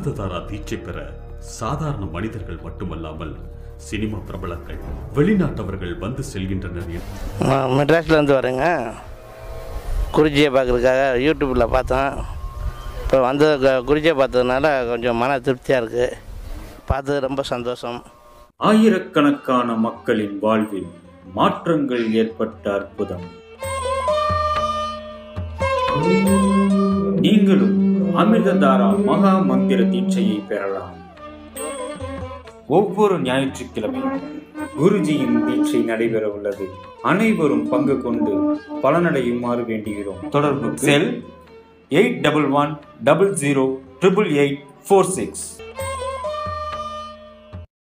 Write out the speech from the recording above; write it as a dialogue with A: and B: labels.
A: அமிர்ததாரா தீட்சை பெற சாதாரண மனிதர்கள் மட்டுமல்லாமல் சினிமா பிரபலங்கள் வெளிநாட்டவர்கள் வந்து செல்கின்றனர் என்று
B: நான் மெட்ராஸ்லேருந்து வரேங்க குருஜியை பார்க்குறதுக்காக யூடியூப்பில் பார்த்தேன் இப்போ வந்து க- குருஜியை பார்த்ததுனால கொஞ்சம் மன திருப்தியாக இருக்குது பார்த்தது ரொம்ப சந்தோஷம்
C: ஆயிரக்கணக்கான மக்களின் வாழ்வில் மாற்றங்கள் ஏற்பட்ட அற்புதம் நீங்களும் அமிர்ததாரா மகா மந்திர தீட்சையை பெறலாம் ஒவ்வொரு ஞாயிற்றுக்கிழமையும் குருஜியின் தீட்சை நடைபெற உள்ளது அனைவரும் பங்கு கொண்டு பலனடையுமாறு வேண்டுகிறோம் தொடர்பு cell eight double one double zero triple eight four six